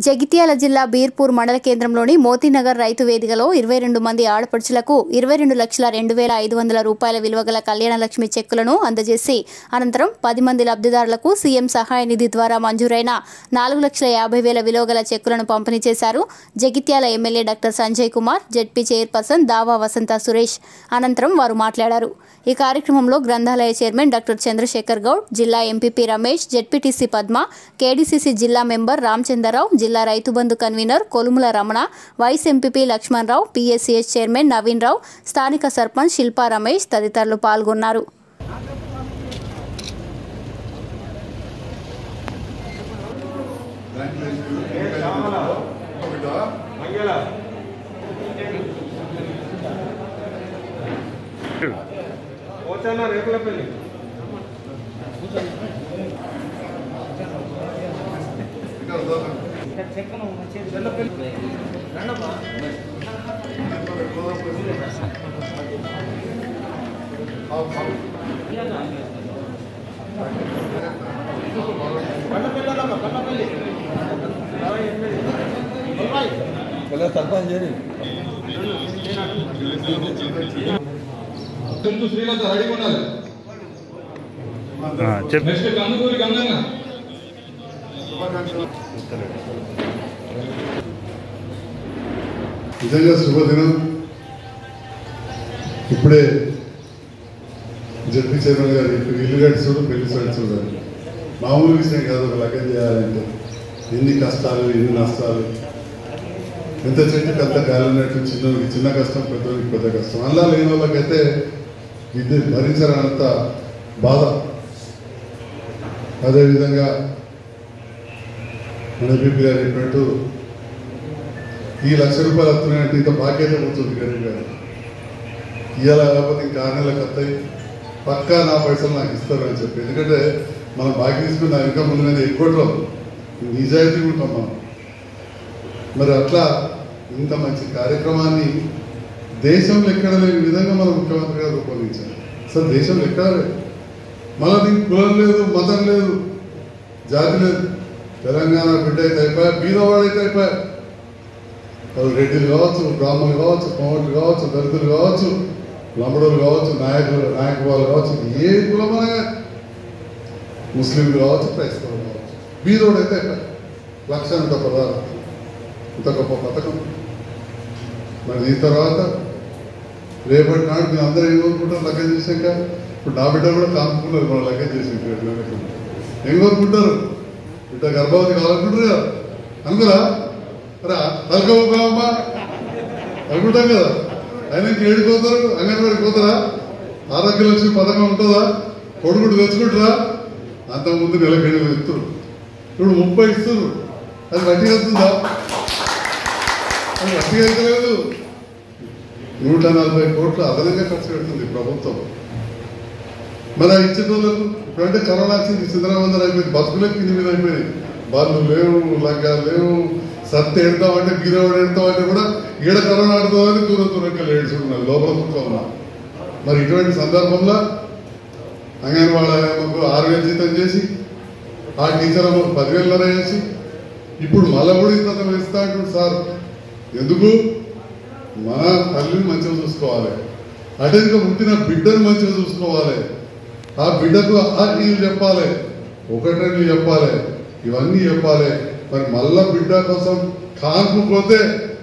జగిత్యాల జిల్లా బీర్పూర్ మండల కేంద్రంలోని మోతీనగర్ రైతు వేదికలో ఇరవై రెండు మంది ఆడపడుచులకు ఇరవై రెండు లక్షల రెండు వేల ఐదు వందల రూపాయల విలువ గల కళ్యాణలక్ష్మి చెక్కులను అందజేసి అనంతరం పది మంది లబ్ధిదారులకు సీఎం సహాయ నిధి ద్వారా మంజూరైన నాలుగు లక్షల యాభై వేల విలువ గల చెక్కులను పంపిణీ చేశారు Jagtial MLA doctor Sanjay Kumar ZP chairperson Dava Vasantha Suresh అనంతరం వారు మాట్లాడారు ఈ కార్యక్రమంలో గ్రంథాలయ చైర్మన్ డాక్టర్ చంద్రశేఖర్ గౌడ్ జిల్లా MPP Ramesh ZPTC Padma KDCC జిల్లా మెంబర్ రామచంద్రరావు జిల్లా Rythu Bandhu convener Kolumula Ramana vice MPP Lakshmanarao P S C S chairman Naveen Rao స్థానిక సర్పంచ్ శిల్పా రమేష్ తదితరులు పాల్గొన్నారు మంగళ పోతానా రేకులపల్లి కన్నపల్లి కన్నపల్లి తెలుగు శ్రీలంక రెడీగా ఉండాలి చెప్పు నెక్స్ట్ కందుకూరి గంగన్న నిజంగా శుభదినం ఇప్పుడే జడ్పీ చైర్మన్ గారు ఇప్పుడు ఇల్లు కట్టి చూడు పెళ్లి చూడు చూడాలి మామూలు విషయం కాదు ఒక లగ్గం చేయాలంటే ఎన్ని కష్టాలు ఎన్ని నష్టాలు ఎంత చెట్టుకి అంత గాలినట్టు చిన్నకి చిన్న కష్టం పెద్దోనికి పెద్ద కష్టం అలా లేని వాళ్ళకైతే ఇది భరించరానంత బాధ అదేవిధంగా మన బీపీ గారు చెప్పినట్టు ఈ లక్ష రూపాయలు వస్తున్నాయంటే ఇంత బాధ్యత పోతుంది గరీబ్ గారు ఇవాళ కాకపోతే ఇంకా ఆరు నెలలకు వస్తాయి పక్కా నా పైసలు నాకు ఇస్తారు అని చెప్పి ఎందుకంటే మనం బాకీ తీసుకున్న ఇన్కమ్ ఉంది కానీ ఎక్కువట్లో నిజాయితీ ఉంటాం మనం మరి అట్లా ఇంత మంచి కార్యక్రమాన్ని దేశంలో ఎక్కడ లేని విధంగా మన ముఖ్యమంత్రి గారు రూపొందించారు అసలు దేశంలో ఎక్కడ లేదు మళ్ళీ దీనికి కులం లేదు మతం లేదు జాతి లేదు తెలంగాణ బిడ్డ అయితే అయిపోయా బీదవాడైతే అయిపోయా వాళ్ళు రెడ్డిలు కావచ్చు బ్రాహ్మణులు కావచ్చు కోమట్లు కావచ్చు దళితులు కావచ్చు లంబడోలు కావచ్చు నాయకులు నాయకులు కావచ్చు ఏ కులమనగా ముస్లింలు కావచ్చు క్రైస్తవులు కావచ్చు బీదోడైతే లక్ష అంత పదార్థం ఇంత గొప్ప పథకం మరి ఈ తర్వాత రేపటి నాడు మీరు అందరూ ఏం కోరుకుంటారు లగ్గం చేశాక ఇప్పుడు నా బిడ్డ కూడా కానుకున్నారు మన లగ్గం చేసి ఏం కోరుకుంటారు బిడ్డ గర్భవతి కావాలనుకుంటారు కదా అనుకురా రా తలకపోమ్మా అనుకుంటాం కదా ఆయన ఏడు పోతారు అంగన్వాడి పోతారా ఆరోగ్య లక్ష్మి పథకం ఉంటుందా కొడుకుడు తెచ్చుకుంటారా అంతకుముందు నెలకెళ్ళి ఇస్తారు ఇప్పుడు ముప్పై ఇస్తారు అది వడ్డీ వస్తుందా అది వడ్డీ అయితే లేదు నూట నలభై కోట్లు అదనంగా ఖర్చు పెడుతుంది ప్రభుత్వం మరి ఆ ఇచ్చే రోజులకు ఇప్పుడంటే కరోనా వచ్చింది సింధరామందరం అయిపోయింది బతుకులే కింది మీద అయిపోయింది వాళ్ళు లేవు లంగాలు లేవు సత్తు ఎడతామంటే బీరవాడు ఎడతామంటే కూడా ఈడ కరోనా ఆడుతుందని దూరం దూరంగా ఏడుచుకున్నారు లోపల కుక్కన్నా మరి ఇటువంటి సందర్భంలో అంగన్వాడీ అమ్మకు ఆరు వేలు జీతం చేసి ఆ టీచర్ అమ్మకు పదివేలన్నర చేసి ఇప్పుడు మళ్ళా కూడా ఇంత ఇస్తా అంటుంది సార్ ఎందుకు మన తల్లిని మంచిగా చూసుకోవాలి అటే ఇంకా పుట్టిన బిడ్డను మంచిగా చూసుకోవాలి ఆ బిడ్డకు ఆ నీళ్ళు చెప్పాలి ఒకటి రెండు చెప్పాలి ఇవన్నీ చెప్పాలి మరి మళ్ళా బిడ్డ కోసం కానుకోపోతే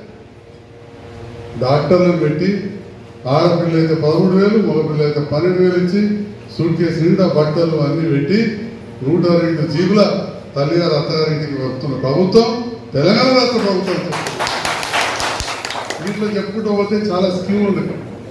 డాక్టర్లను పెట్టి ఆడపిల్ల అయితే పదమూడు వేలు మగపిల్ల అయితే పన్నెండు వేలు ఇచ్చి సూట్ కేసు నిండా బట్టలు అన్ని పెట్టి నూట రెండు జీవుల తల్లిగారు అత్తగారింటికి వస్తున్న ప్రభుత్వం తెలంగాణ రాష్ట్ర ప్రభుత్వం చేస్తుంది. వీటిలో చెప్పుకుంటూ పోతే చాలా స్కీమ్ ఉంది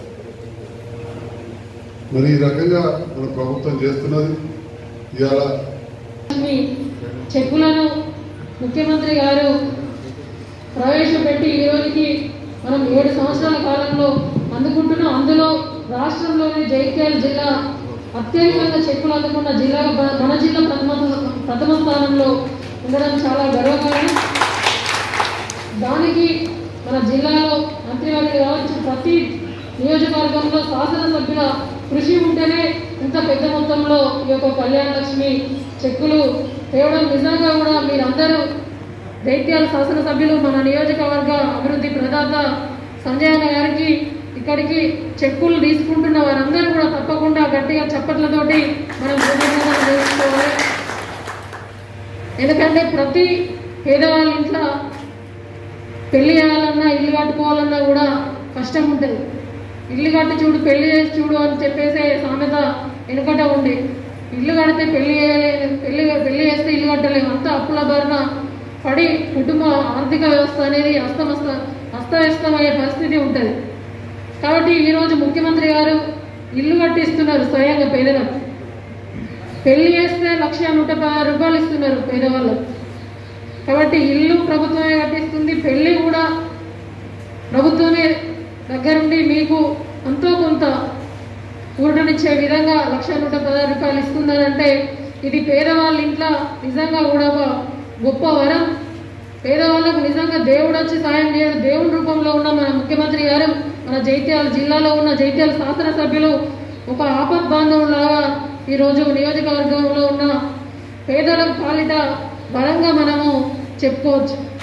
మరి ఈ రకంగా మన ప్రభుత్వం చేస్తున్నది ఇవాళ మీ చెక్కులను ముఖ్యమంత్రి గారు ప్రవేశపెట్టి ఈ రోజుకి మనం ఏడు సంవత్సరాల కాలంలో అందుకుంటున్నాం అందులో రాష్ట్రంలోనే జైత్యాల జిల్లా అత్యధికంగా చెక్కులు అందుకున్న జిల్లాగా మన- మన జిల్లా ప్రథమ ప్రథమ స్థానంలో ఉండడం చాలా గర్వకారణం దానికి మన జిల్లాలో మంత్రివర్యులు కావచ్చు ప్రతి నియోజకవర్గంలో శాసనసభ్యుల కృషి ఉంటేనే ఇంత పెద్ద మొత్తంలో ఈ యొక్క కళ్యాణ లక్ష్మి చెక్కులు తేవడం నిజంగా కూడా మీరందరూ దైత్యాల శాసనసభ్యులు మన నియోజకవర్గ అభివృద్ధి ప్రదాత సంజయ్ అన్న గారికి ఇక్కడికి చెక్కులు తీసుకుంటున్న వారందరూ కూడా తప్పకుండా గట్టిగా చప్పట్లతోటి మనం కృతజ్ఞతలు తెలుసుకోవాలి ఎందుకంటే ప్రతి పేదవాళ్ళ ఇంట్లో పెళ్లి చేయాలన్నా ఇల్లు కట్టుకోవాలన్నా కూడా కష్టం ఉంటుంది ఇల్లు కట్టి చూడు పెళ్లి చేసి చూడు అని చెప్పేసే సామెత వెనుకట ఉండే ఇల్లు కడితే పెళ్లి చేయలే- పెళ్లి పెళ్లి చేస్తే ఇల్లు కట్టలేము అంతా అప్పుల బారిన పడి కుటుంబ ఆర్థిక వ్యవస్థ అనేది అస్తమస్త అస్తవ్యస్తమయ్యే పరిస్థితి ఉంటుంది కాబట్టి ఈరోజు ముఖ్యమంత్రి గారు ఇల్లు కట్టిస్తున్నారు స్వయంగా పేదలకు పెళ్లి చేస్తే లక్ష నూట పదహారు రూపాయలు ఇస్తున్నారు పేదవాళ్ళకు కాబట్టి ఇల్లు ప్రభుత్వమే కట్టిస్తుంది పెళ్లి కూడా ప్రభుత్వమే దగ్గరుండి మీకు ఎంతో కొంత ఊరటనిచ్చే విధంగా లక్ష నూట పదహారు రూపాయలు ఇస్తుందనంటే ఇది పేదవాళ్ళ ఇంట్లో నిజంగా కూడా ఒక గొప్ప వరం పేదవాళ్ళకు నిజంగా దేవుడు వచ్చి సాయం చేయడు దేవుని రూపంలో ఉన్న మన ముఖ్యమంత్రి గారు మన జైత్యాల జిల్లాలో ఉన్న జైత్యాల శాసనసభ్యులు ఒక ఆపద్ బాంధవులాగా ఈరోజు నియోజకవర్గంలో ఉన్న పేదల పాలిట బలంగా మనము చెప్పుకోవచ్చు